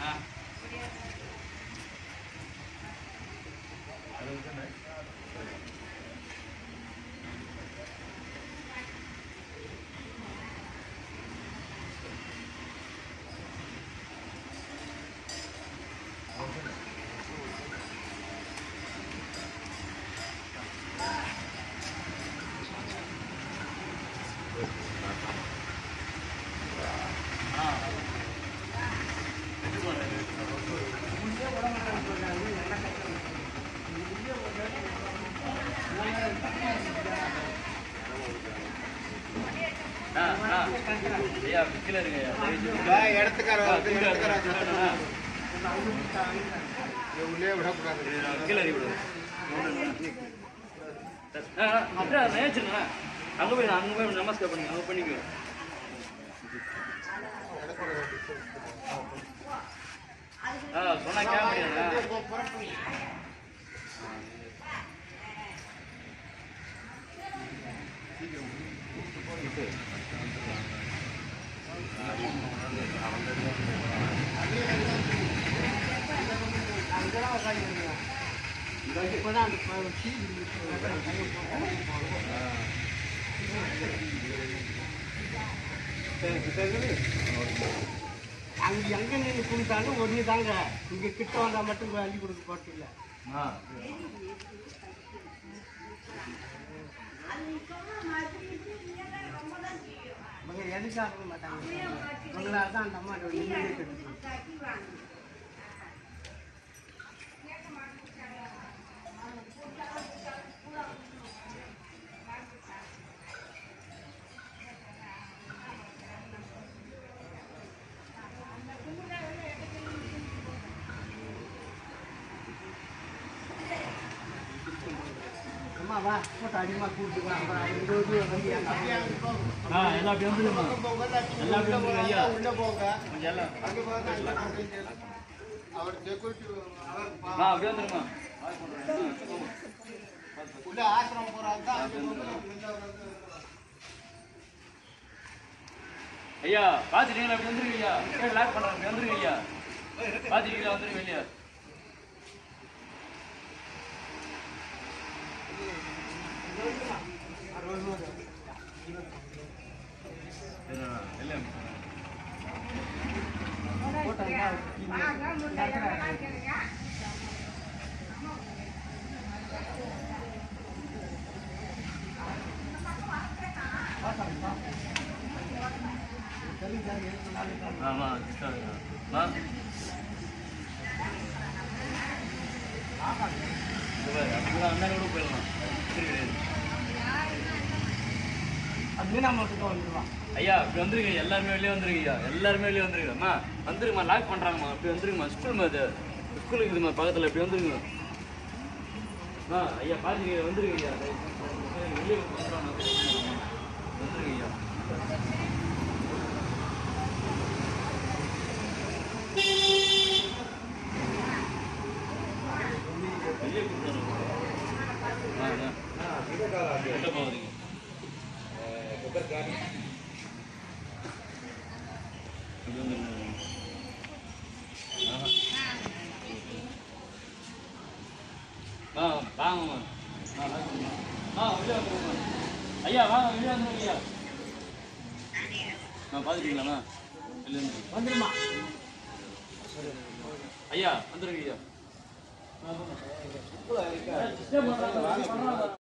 ஐயா கீழே இருங்க ஐயா இடத்துக்கார வந்து இடத்துக்கார கீழே உள்ளே விடக்கூடாது இறக்கி விடுங்க ஆ, ஆ, அப்படியே நினைச்சுங்க அங்கே போய் அங்கே போய் நமஸ்கார் பண்ணுங்க அங்கே பண்ணிக்கோ ஆ சொன்னா கேட்க முடியாது அங்க எங்க நின்று கொடுத்தாலும் ஒண்ணு தாங்க இங்க கிட்ட வந்தா மட்டும் அள்ளி கொடுக்க போறது இல்ல ஆ இவங்க எதுக்காக மாட்டாங்க இவங்களால தான் அந்த அம்மா நிம்மதியே கிடைக்கும் அம்மா வா போட்டோ அதிகமா கூப்பிட்டு வா அப்புறம் அவங்க வந்து வந்து எங்க ஆ எல்லாம் அப்படி வந்துடுமா எல்லாம் அப்படி வந்துருங்க ஐயா உள்ள போங்க கொஞ்சம் எல்லாம் அங்க போங்க அவர் செக்யூரிட்டி ஆ அப்படியே வந்துருமா உள்ள ஆசிரமம் போறாங்க தான் அங்க போங்க ஐயா பாத்துட்டீங்களா அப்படி வந்துருங்க ஐயா கேட்டு லாக் பண்றாங்க அப்படி வந்துருங்க ஐயா பாத்துட்டீங்களா வந்துருங்க இல்லையா இல்லை போட்டோ ஆமா சிஸ்டர் ஆ அப்படிதான் அண்ணன் கூட போயிடலாம் சரி கிடையாது அது நம்ம கிட்ட வந்துடுவான் ஐயா இப்படி வந்துருங்க எல்லாருமே வெளியே வந்துருங்க ஐயா எல்லாருமே வெளியே வந்துருங்க அம்மா வந்துருங்கம்மா லாக் பண்றாங்கம்மா அப்படி வந்துருங்கம்மா ஸ்கூல் அது ஸ்கூல் இருக்குதும்மா பக்கத்துல இப்படி வந்துருங்க ஆ ஐயா பாத்துங்க வந்துருங்க ஐயா வெளியே வந்துருங்க வந்துருங்க ஐயா வெளியே கொடுத்தாங்க ஆ ஆ. உள்ள போகாதீங்க இப்படி வந்துருங்க ஆஹா. ஆ வாங்கம்மா ஆ வாங்கம்மா ஆ வெளியே வந்துருங்கம்மா ஐயா வாங்க வெளியே வந்துருங்க ஐயா ஆ பார்த்துட்டீங்களாண்ணா வெளியே வந்துருங்க வந்துடுமா ஐயா வந்துருங்க ஐயா சிஸ்டம் பண்ணுறாங்க